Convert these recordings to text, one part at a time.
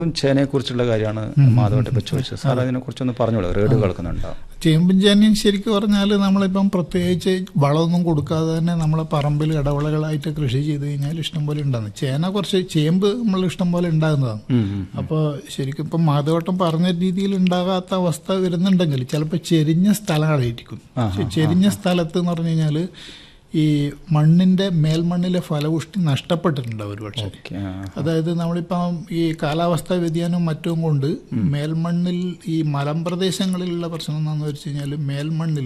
ചേനയെ കുറിച്ചുള്ള കാര്യമാണ് മാധവട്ടെ ഇപ്പൊ ചോദിച്ചത് സാർ അതിനെ കുറിച്ചൊന്ന് പറഞ്ഞോളൂ റേഡിയോ കേൾക്കുന്നുണ്ടോ ചേമ്പും ചേനയും ശരിക്കും പറഞ്ഞാൽ നമ്മളിപ്പം പ്രത്യേകിച്ച് വളമൊന്നും കൊടുക്കാതെ തന്നെ നമ്മളെ പറമ്പിൽ ഇടവിളകളായിട്ട് കൃഷി ചെയ്ത് കഴിഞ്ഞാൽ ഇഷ്ടംപോലെ ഉണ്ടാകുന്നു ചേന കുറച്ച് ചേമ്പ് നമ്മൾ ഇഷ്ടംപോലെ ഉണ്ടാകുന്നതാണ് ഉം, ഉം. അപ്പോൾ ശരിക്കും ഇപ്പം മാധവട്ടം പറഞ്ഞ രീതിയിൽ ഉണ്ടാകാത്ത അവസ്ഥ വരുന്നുണ്ടെങ്കിൽ ചിലപ്പോൾ ചെരിഞ്ഞ സ്ഥലങ്ങളായിരിക്കും പക്ഷെ ചെരിഞ്ഞ സ്ഥലത്ത് എന്ന് പറഞ്ഞു കഴിഞ്ഞാൽ ഈ മണ്ണിന്റെ മേൽമണ്ണിലെ ഫലപുഷ്ടി നഷ്ടപ്പെട്ടിട്ടുണ്ടാവും ഒരു പക്ഷേ ഓക്കെ ആ. അതായത് നമ്മളിപ്പം ഈ കാലാവസ്ഥാ വ്യതിയാനവും മറ്റും കൊണ്ട് മേൽമണ്ണിൽ ഈ മലമ്പ്രദേശങ്ങളിലുള്ള പ്രശ്നം എന്താണെന്ന് വെച്ച് കഴിഞ്ഞാൽ മേൽമണ്ണിൽ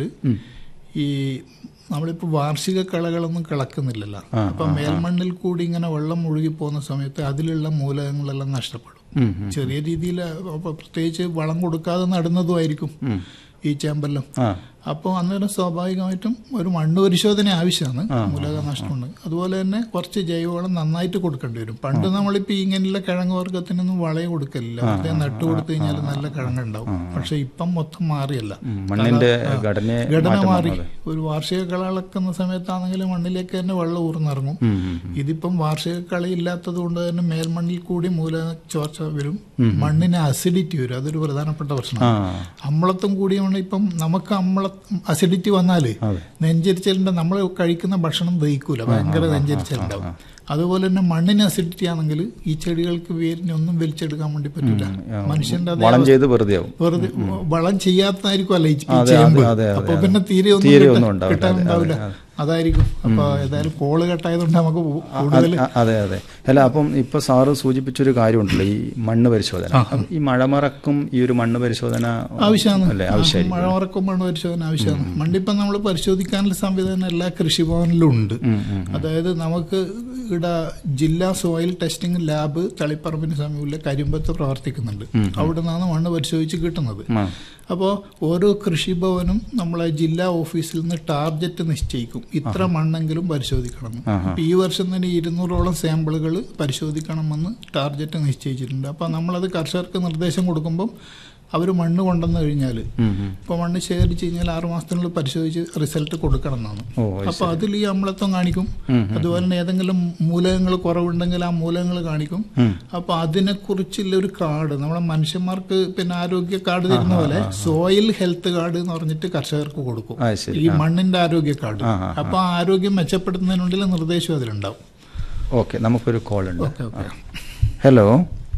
ഈ നമ്മളിപ്പോൾ വാർഷിക കളകളൊന്നും കിളക്കുന്നില്ലല്ലോ അപ്പം മേൽമണ്ണിൽ കൂടി ഇങ്ങനെ വെള്ളം ഒഴുകി പോകുന്ന സമയത്ത് അതിലുള്ള മൂലകങ്ങളെല്ലാം നഷ്ടപ്പെടും ഉം, ഉം. ചെറിയ രീതിയിൽ അപ്പോൾ പ്രത്യേകിച്ച് വളം കൊടുക്കാതെ നടുന്നതുമായിരിക്കും ഈ ചേമ്പെല്ലാം ആ അപ്പോൾ അന്നേരം സ്വാഭാവികമായിട്ടും ഒരു മണ്ണ് പരിശോധന ആവശ്യമാണ് മൂലക നഷ്ടമുണ്ട് അതുപോലെ തന്നെ കുറച്ച് ജൈവവളം നന്നായിട്ട് കൊടുക്കേണ്ടി വരും പണ്ട് നമ്മളിപ്പോൾ ഇങ്ങനെയുള്ള കിഴങ്ങ് വർഗത്തിനൊന്നും വളയെ കൊടുക്കലില്ല വെറുതെ നട്ടു കൊടുത്തു കഴിഞ്ഞാൽ നല്ല കിഴങ്ങുണ്ടാവും പക്ഷെ ഇപ്പം മൊത്തം മാറിയല്ല ഉം, മണ്ണിന്റെ ഘടനയെ ഘടന മാറ്റം മാറി വന്നത്. ഒരു വാർഷിക കള ഇളക്കുന്ന സമയത്താണെങ്കിൽ മണ്ണിലേക്ക് തന്നെ വെള്ളം ഊർന്നിറങ്ങും ഉം, ഉം, ഉം. ഇതിപ്പം വാർഷിക കളി ഇല്ലാത്തത് കൊണ്ട് തന്നെ മേൽമണ്ണിൽ കൂടി മൂല ചോർച്ച വരും മണ്ണിന് അസിഡിറ്റി വരും അതൊരു പ്രധാനപ്പെട്ട ആ പ്രശ്നമാണ് അമ്ലത്വം കൂടിയുകൊണ്ട് ഇപ്പം നമുക്ക് അമ്ല അസിഡിറ്റി വന്നാല് അതെ. നെഞ്ചരിച്ചലിന്റെ നമ്മൾ കഴിക്കുന്ന ഭക്ഷണം ദഹിക്കൂല ഭയങ്കര നെഞ്ചരിച്ചലുണ്ടാവും അതുപോലെ തന്നെ മണ്ണിന് അസിഡിറ്റി ആണെങ്കിൽ ഈ ചെടികൾക്ക് വേരിനെ ഒന്നും വലിച്ചെടുക്കാൻ വേണ്ടി പറ്റില്ല മനുഷ്യന്റെ അതേ വളം ചെയ്ത് വെറുതെ ആവും വെറുതെ വളം ചെയ്യാത്തതായിരിക്കും അല്ല ഈ ഈ അതെ, ചേമ്പ് അതെ, അതെ, അപ്പൊ അതെ. പിന്നെ തീരെ ഒന്നും തീരെ കിട്ടാൻ- ഒന്നും ഉണ്ടാവില്ല. അതെ, കിട്ടാനുണ്ടാവില്ല അതെ, അതായിരിക്കും അപ്പൊ ഏതായാലും കോള് കട്ടായതുകൊണ്ട് നമുക്ക് കൂടുതൽ അ- അതെ അതെ അല്ല അപ്പം ഇപ്പൊ സാറ് സൂചിപ്പിച്ചൊരു കാര്യമുണ്ടല്ലോ ഈ മണ്ണ് പരിശോധന അപ്പം ഈ മഴമറക്കും ഈ ഒരു മണ്ണ് പരിശോധന ആവശ്യമാണ് അല്ലേ ആവശ്യമായിരിക്കും മഴ ഉറക്കും മണ്ണ് പരിശോധന ആവശ്യമാണ് മണ്ണിപ്പം നമ്മൾ പരിശോധിക്കാനുള്ള സംവിധാനം എല്ലാ കൃഷിഭവനിലും ഉണ്ട് ഉം, ഉം. അതായത് നമുക്ക് ഇവിടെ ജില്ലാ സോയിൽ ടെസ്റ്റിംഗ് ലാബ് തളിപ്പറമ്പിന് സമീപമുള്ള കരിമ്പത്ത് പ്രവർത്തിക്കുന്നുണ്ട് അവിടെ നിന്നാണ് മണ്ണ് പരിശോധിച്ച് കിട്ടുന്നത് ആ. അപ്പോൾ ഓരോ കൃഷിഭവനും നമ്മളെ ജില്ലാ ഓഫീസിൽ നിന്ന് ടാർഗറ്റ് നിശ്ചയിക്കും ഇത്ര മണ്ണെങ്കിലും പരിശോധിക്കണം എന്ന്. അപ്പൊ ഈ വർഷം തന്നെ ഇരുന്നൂറോളം സാമ്പിളുകൾ പരിശോധിക്കണമെന്ന് ടാർഗറ്റ് നിശ്ചയിച്ചിട്ടുണ്ട് അപ്പോൾ നമ്മളത് കർഷകർക്ക് നിർദ്ദേശം കൊടുക്കുമ്പം അവർ മണ്ണ് കൊണ്ടുവന്നു കഴിഞ്ഞാൽ ഉം, ഉം. ഇപ്പോൾ മണ്ണ് ശേഖരിച്ച് കഴിഞ്ഞാൽ ആറ് മാസത്തിനുള്ളിൽ പരിശോധിച്ച് റിസൾട്ട് കൊടുക്കണം എന്നാണ് ഓ അത് അപ്പോൾ അതിൽ ഈ അമ്ലത്വം കാണിക്കും അതുപോലെ തന്നെ ഏതെങ്കിലും മൂലകങ്ങൾ കുറവുണ്ടെങ്കിൽ ആ മൂലകങ്ങൾ കാണിക്കും അപ്പോൾ അതിനെക്കുറിച്ചുള്ള ഒരു കാർഡ് നമ്മളെ മനുഷ്യന്മാർക്ക് പിന്നെ ആരോഗ്യ കാർഡ് തരുന്ന പോലെ സോയിൽ ഹെൽത്ത് കാർഡ് എന്ന് പറഞ്ഞിട്ട് കർഷകർക്ക് കൊടുക്കും അത് ശരി ഈ മണ്ണിന്റെ ആരോഗ്യ കാർഡ് ആ, ആ, അപ്പോൾ ആ ആരോഗ്യം മെച്ചപ്പെടുത്തുന്നതിനുള്ള നിർദ്ദേശം അതിലുണ്ടാവും ഓക്കെ നമുക്കൊരു കോൾ ഉണ്ട് ഓക്കെ ഓക്കെ ഹലോ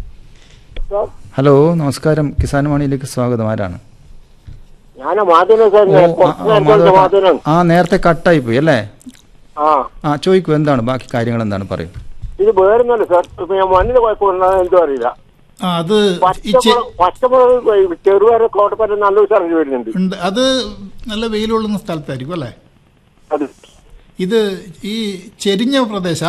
ഹലോ നമസ്കാരം കിസാൻ വാണിയിലേക്ക് സ്വാഗതം ആരാണ് ഞാൻ മാധവൻ സാർ ഓ, ആ, കുറച്ച് ആ, നേരത്തെ മാധവ- മാധവനാണ് ആ നേരത്തെ കട്ടായി പോയി അല്ലേ ആ ആ ചോദിക്കൂ എന്താണ് ബാക്കി കാര്യങ്ങൾ എന്താണ് പറയൂ ഇത് വേറൊന്നല്ല സാർ ഇപ്പൊ ഞാൻ മണ്ണിന് കുഴപ്പമുണ്ടാകുന്ന എന്തോ അറിയില്ല ആ അത് ഈ ചെ- പച്ചമുളക് പച്ചമുളക് ചെറുപയർ കോട്ടപ്പറ്റ നല്ല ഉഷാറിഞ്ഞ് വരുന്നുണ്ട് ഉണ്ട് അത് നല്ല വെയിലുള്ളുന്ന സ്ഥലത്തായിരിക്കും അല്ലേ അത് ഇത് ഈ ചെരിഞ്ഞ പ്രദേശ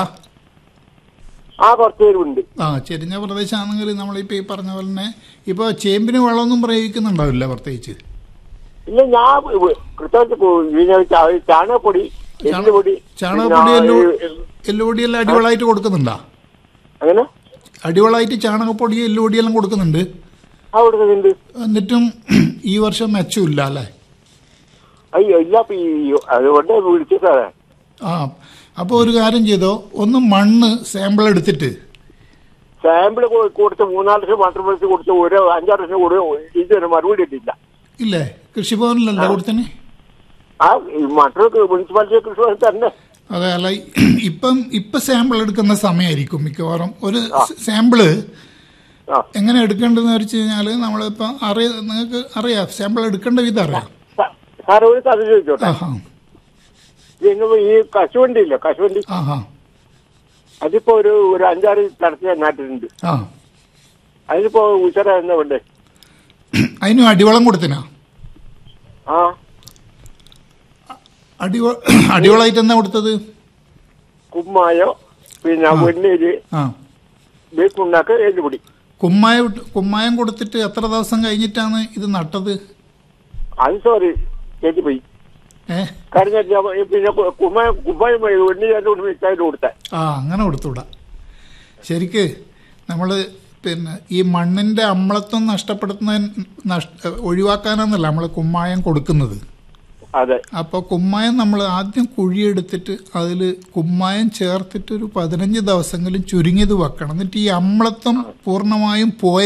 ആ കുറച്ച് പേരുണ്ട് ആ ചെരിഞ്ഞ പ്രദേശമാണെങ്കിൽ നമ്മളിപ്പോൾ ഈ പറഞ്ഞ പോലെ തന്നെ ഇപ്പോൾ ചേമ്പിന് വെള്ളമൊന്നും പ്രയോഗിക്കുന്നുണ്ടാവില്ല പ്രത്യേകിച്ച് ഇല്ല ഞാൻ കൃത്യമായിട്ട് ചാണകപ്പൊടി എല്ലുപൊടി ചാണകപ്പൊടി പിന്നെ എല്ലു ഈ- എല്ലുപൊടിയെല്ലാം അടിവളമായിട്ട് കൊടുക്കുന്നുണ്ടോ അങ്ങനെ അടിവളമായിട്ട് ചാണകപ്പൊടി എല്ലുപൊടിയെല്ലാം കൊടുക്കുന്നുണ്ട് ആ കൊടുക്കുന്നുണ്ട് എന്നിട്ടും ഈ വർഷം മെച്ചമില്ല അല്ലേ അയ്യോ ഇല്ല ഇപ്പൊ ഈ അതുകൊണ്ട് വിളിച്ചു സാറേ ആ അപ്പോൾ ഒരു കാര്യം ചെയ്തോ ഒന്ന് മണ്ണ് സാമ്പിൾ എടുത്തിട്ട് സാമ്പിൾ കൊടുത്ത് മൂന്നാല് ലക്ഷം മാത്രം വെച്ച് കൊടുത്ത് ഒരു അഞ്ചാറ് ലക്ഷം കൂടി ഇതുവരെ മറുപടി ഇട്ടില്ല ഇല്ലേ കൃഷിഭവനിലല്ല കൊടുത്തന്നെ ആ ഈ മറ്റൊരു മുനിസിപ്പാലിറ്റി കൃഷി ഭവനിൽ തന്നെ അതെ അല്ല ഇപ്പം ഇപ്പം സാമ്പിൾ എടുക്കുന്ന സമയമായിരിക്കും മിക്കവാറും ഒരു സാമ്പിള് ആ എങ്ങനെ എടുക്കേണ്ടതെന്ന് വെച്ച് കഴിഞ്ഞാൽ നമ്മളിപ്പോൾ അറിയ നിങ്ങൾക്ക് അറിയാം സാമ്പിൾ എടുക്കേണ്ട വിധം അറിയാം സാ- സാറേ ഒരു കഥ ചോദിച്ചോട്ടെ ആഹാ നിങ്ങൾ ഈ കശുവണ്ടി ഇല്ല കശുവണ്ടി ആഹാ അതിപ്പോ ഒരു ഒരു അഞ്ചാറ് തരത്തിൽ നാട്ടിലുണ്ട് ആ അതിനിപ്പോ ഉച്ചറ എന്നാ വേണ്ടേ അതിന് അടിവളം കൊടുത്തിനാ ആ അടിവ അടിവളമായിട്ട് എന്നാ കൊടുത്തത് കുമ്മായോ പിന്നെ വെണ്ണീര് ആ ബേക്കുണ്ടാക്ക എല്ലുപൊടി കുമ്മായം ഇട്ട്- കുമ്മായം കൊടുത്തിട്ട് എത്ര ദിവസം കഴിഞ്ഞിട്ടാണ് ഇത് നട്ടത് അത് സോറി പോയി ഏ കാരണം ഞാൻ പിന്നെ കു- കുമ്മായം കുമ്മായം വെണ്ണീര് അതിന്റെ കൂടെ മിക്സ് ആയിട്ട് കൊടുത്തേ ആ അങ്ങനെ കൊടുത്തുവിടാ ശരിക്ക് നമ്മൾ പിന്നെ ഈ മണ്ണിന്റെ അമ്ലത്വം നഷ്ടപ്പെടുത്തുന്ന നഷ്ട ഒഴിവാക്കാനാന്നല്ല നമ്മൾ കുമ്മായം കൊടുക്കുന്നത് അതെ അപ്പോൾ കുമ്മായം നമ്മൾ ആദ്യം കുഴിയെടുത്തിട്ട് അതിൽ കുമ്മായം ചേർത്തിട്ട് ഒരു പതിനഞ്ച് ദിവസമെങ്കിലും ചുരുങ്ങിയത് വെക്കണം എന്നിട്ട് ഈ അമ്ലത്വം പൂർണ്ണമായും പോയ